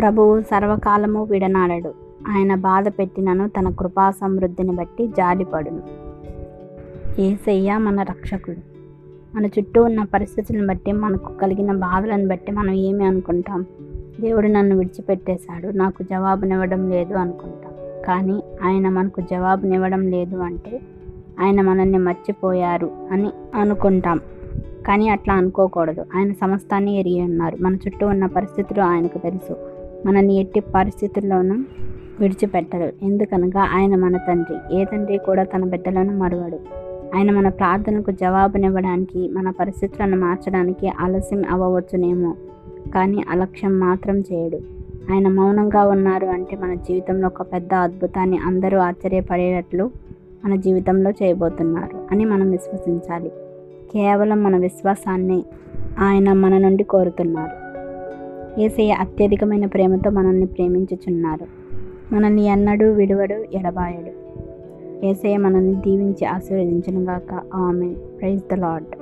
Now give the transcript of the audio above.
ప్రభువు సర్వకాలము విడనాడడు ఆయన బాధ పెట్టినను తన కృపా సమృద్ధిని బట్టి జాలిపడును ఏసయ్య మన రక్షకుడు మన చుట్టూ ఉన్న పరిస్థితులను బట్టి మనకు కలిగిన బాధలను బట్టి మనం ఏమి అనుకుంటాం దేవుడు నన్ను విడిచిపెట్టేశాడు నాకు జవాబునివ్వడం లేదు అనుకుంటాం కానీ ఆయన మనకు జవాబునివ్వడం లేదు అంటే ఆయన మనల్ని మర్చిపోయారు అని అనుకుంటాం కానీ అట్లా అనుకోకూడదు ఆయన సమస్తాన్ని ఎరిగి ఉన్నారు మన చుట్టూ ఉన్న పరిస్థితులు ఆయనకు తెలుసు మనల్ని ఎట్టి పరిస్థితుల్లోనూ విడిచిపెట్టరు ఎందుకనగా ఆయన మన తండ్రి ఏ తండ్రి కూడా తన బిడ్డలను మరువడు ఆయన మన ప్రార్థనకు జవాబునివ్వడానికి మన పరిస్థితులను మార్చడానికి ఆలస్యం అవ్వవచ్చునేమో కానీ అలక్ష్యం మాత్రం చేయడు ఆయన మౌనంగా ఉన్నారు అంటే మన జీవితంలో ఒక పెద్ద అద్భుతాన్ని అందరూ ఆశ్చర్యపడేటట్లు మన జీవితంలో చేయబోతున్నారు అని మనం విశ్వసించాలి కేవలం మన విశ్వాసాన్ని ఆయన మన నుండి కోరుతున్నారు ఏసయ్య అత్యధికమైన ప్రేమతో మనల్ని ప్రేమించుచున్నారు మనల్ని ఎన్నడూ విడువడు ఎడబాయడు ఏసయ్య మనల్ని దీవించి ఆశీర్వదించను గాక ఆమె ప్రైజ్ ద లాడ్